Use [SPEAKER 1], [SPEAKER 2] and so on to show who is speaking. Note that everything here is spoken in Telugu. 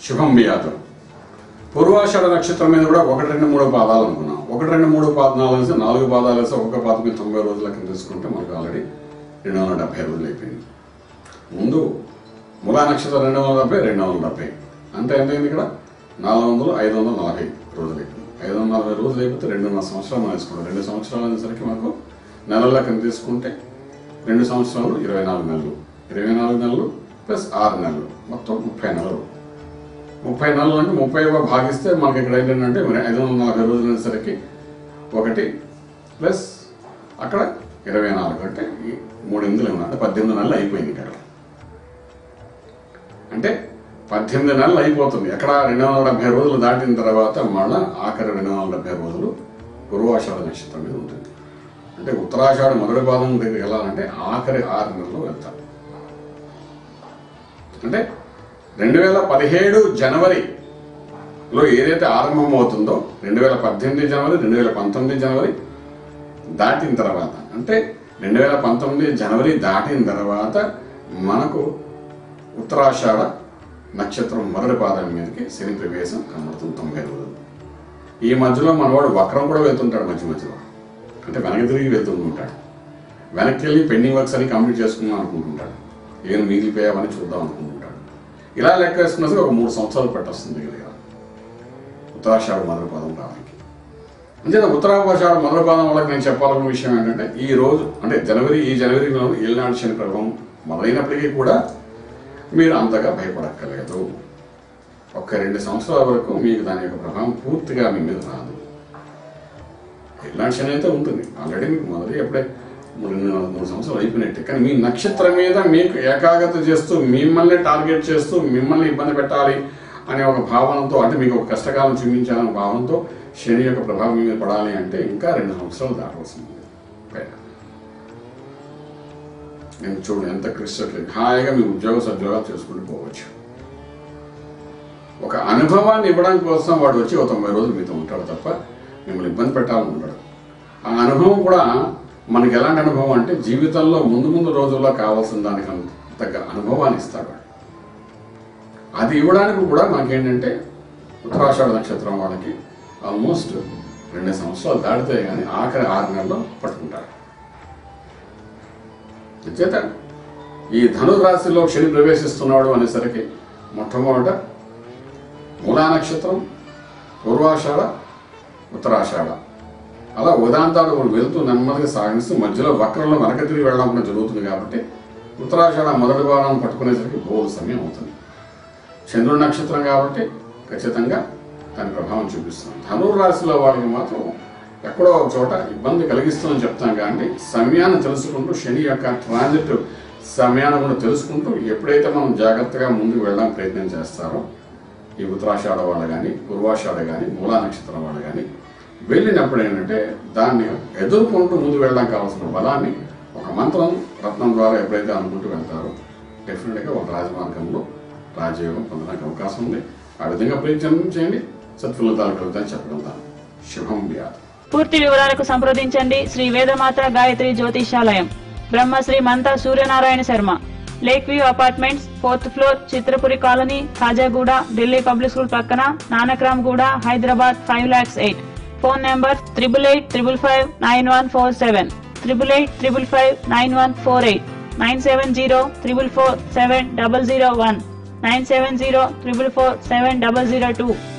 [SPEAKER 1] శుభం బియాతం పూర్వాషాఢ నక్షత్రం మీద కూడా ఒకటి రెండు మూడు పాదాలు అనుకున్నాం ఒకటి రెండు మూడు పాదాలు వేసి నాలుగు పాదాలు వేసి ఒక్కొక్క పాదం మీద తొంభై రోజుల కింద తీసుకుంటే మనకు ఆల్రెడీ రెండు వందల డెబ్బై రోజులు అయిపోయింది ముందు మూలా నక్షత్రం రెండు వందల డెబ్బై రెండు వందల డెబ్బై అంటే ఎంతైంది ఇక్కడ నాలుగు వందలు ఐదు వందల నలభై రోజులు అయిపోయింది ఐదు వందల నలభై రోజులు అయిపోతే రెండున్నర సంవత్సరాలు మనం వేసుకుంటాం రెండు సంవత్సరాలు అనేసరికి మనకు నెలల కింద తీసుకుంటే రెండు సంవత్సరాలు ఇరవై నాలుగు నెలలు ఇరవై నాలుగు నెలలు ప్లస్ ఆరు నెలలు మొత్తం ముప్పై నెలలు ముప్పై నెలలు అంటే ముప్పై భాగిస్తే మనకి ఇక్కడ ఏంటంటే మరి ఐదు వందల నలభై రోజులు అనేసరికి ఒకటి ప్లస్ అక్కడ ఇరవై నాలుగు అంటే ఈ మూడు ఎనిమిదిలు ఏమన్నా అంటే పద్దెనిమిది నెలలు అయిపోయింది ఇక్కడ అంటే పద్దెనిమిది నెలలు అయిపోతుంది ఎక్కడ రెండు వందల డెబ్బై రోజులు దాటిన తర్వాత మళ్ళా ఆఖరి రెండు వందల డెబ్బై రోజులు పూర్వాషాఢ నక్షత్రం మీద ఉంటుంది అంటే ఉత్తరాషాఢ మొదటి పాదం దగ్గరికి వెళ్ళాలంటే ఆఖరి ఆరు నెలలు వెళ్తాం అంటే రెండు వేల పదిహేడు జనవరిలో ఏదైతే ఆరంభం అవుతుందో రెండు వేల పద్దెనిమిది జనవరి రెండు వేల పంతొమ్మిది జనవరి దాటిన తర్వాత అంటే రెండు వేల పంతొమ్మిది జనవరి దాటిన తర్వాత మనకు ఉత్తరాషాఢ నక్షత్రం మొదటి పాదం మీదకి శని ప్రవేశం కనబడుతుంది తొంభై రోజులు ఈ మధ్యలో మనవాడు వక్రం కూడా వెళ్తుంటాడు మధ్య మధ్యలో అంటే వెనక్కి తిరిగి వెళ్తుంటాడు వెనక్కి వెళ్ళి పెండింగ్ వర్క్స్ అని కంప్లీట్ చేసుకుందాం అనుకుంటుంటాడు ఏం మిగిలిపోయావని చూద్దాం అనుకుంటుంటాడు ఇలా లెక్క వేసుకున్న సరే ఒక మూడు సంవత్సరాలు పట్టొస్తుంది దగ్గర ఉత్తరాషాఢ మొదటి పాదం రావడానికి అంతే ఉత్తరాషాఢ మొదటి పాదం వాళ్ళకి నేను చెప్పాలన్న విషయం ఏంటంటే ఈ రోజు అంటే జనవరి ఈ జనవరిలో ఏలినాడు శని ప్రభావం మొదలైనప్పటికీ కూడా మీరు అంతగా భయపడక్కర్లేదు ఒక్క రెండు సంవత్సరాల వరకు మీకు దాని యొక్క ప్రభావం పూర్తిగా మీ మీద రాదు ఇలాంటి శని అయితే ఉంటుంది ఆల్రెడీ మీకు మొదటి ఎప్పుడే మూడు రెండు నాలుగు మూడు సంవత్సరాలు అయిపోయినట్టే కానీ మీ నక్షత్రం మీద మీకు ఏకాగ్రత చేస్తూ మిమ్మల్ని టార్గెట్ చేస్తూ మిమ్మల్ని ఇబ్బంది పెట్టాలి అనే ఒక భావనతో అంటే మీకు ఒక కష్టకాలం చూపించాలనే భావనతో శని యొక్క ప్రభావం మీ మీద పడాలి అంటే ఇంకా రెండు సంవత్సరాలు దాటవలసింది పైన నేను చూడండి ఎంత క్రిస్టట్లేదు హాయిగా మీ ఉద్యోగ సద్యోగాలు చేసుకుంటూ పోవచ్చు ఒక అనుభవాన్ని ఇవ్వడం కోసం వాడు వచ్చి ఒక తొంభై రోజులు మీతో ఉంటాడు తప్ప మిమ్మల్ని ఇబ్బంది పెట్టాలని ఉంటాడు ఆ అనుభవం కూడా మనకి ఎలాంటి అనుభవం అంటే జీవితంలో ముందు ముందు రోజుల్లో కావాల్సిన దానికి అంత- తగ్గ అనుభవాన్ని ఇస్తాడు వాడు. అది ఇవ్వడానికి కూడా మనకేంటంటే ఉత్తరాషాఢ నక్షత్రం వాళ్ళకి ఆల్మోస్ట్ రెండు సంవత్సరాలు దాటితే కానీ ఆఖరి ఆరు నెలల్లో పట్టుకుంటారు చేత ఈ ధనురాశిలో శని ప్రవేశిస్తున్నాడు అనేసరికి మొట్టమొదట మూలా నక్షత్రం పూర్వాషాఢ ఉత్తరాషాఢ అలా ఉదాంతాలు వెళ్తూ నెమ్మదిగా సాగిస్తూ మధ్యలో వక్రంలో వెనక తిరిగి వెళ్ళడం కూడా జరుగుతుంది కాబట్టి ఉత్తరాషాఢ మొదటి భాగం పట్టుకునేసరికి బోధ సమయం అవుతుంది చంద్రుడి నక్షత్రం కాబట్టి ఖచ్చితంగా దాని ప్రభావం చూపిస్తుంది ధనుర్రాశిలో వాళ్ళకి మాత్రం ఎక్కడో ఒక చోట ఇబ్బంది కలిగిస్తుందని చెప్తాం కానీ సమయాన్ని తెలుసుకుంటూ శని యొక్క ట్రాన్సిట్ సమయాన్ని కూడా తెలుసుకుంటూ ఎప్పుడైతే మనం జాగ్రత్తగా ముందుకు వెళ్ళడానికి ప్రయత్నం చేస్తారో ఈ ఉత్తరాషాఢ వాళ్ళు కానీ పూర్వాషాఢ కానీ మూలా నక్షత్రం వాళ్ళు కానీ వెళ్ళినప్పుడు ఏంటంటే దాన్ని ఎదుర్కొంటూ ముందుకు వెళ్ళడానికి కావాల్సిన బలాన్ని ఒక మంత్రం రత్నం ద్వారా ఎప్పుడైతే అనుకుంటూ వెళ్తారో డెఫినెట్గా ఒక రాజమార్గంలో రాజయోగం పొందడానికి అవకాశం ఉంది ఆ విధంగా ప్రయత్నం చేయండి సత్ఫలితాలు కలుగుతాయని చెప్పగలుగుతాను శుభం వ్యాధి
[SPEAKER 2] పూర్తి వివరాలకు సంప్రదించండి Shri Vedamata Gayatri Jyotishalayam Brahmasri Mantha Suryanarayana Sharma lake view apartments fourth floor Chitrapuri colony Khajaguda Delhi public school పక్కన Nanakramguda Hyderabad five lakhs eight phone number triple eight triple five nine one four seven triple eight triple five nine one four eight nine seven zero triple four seven double zero one nine seven zero triple four seven double zero two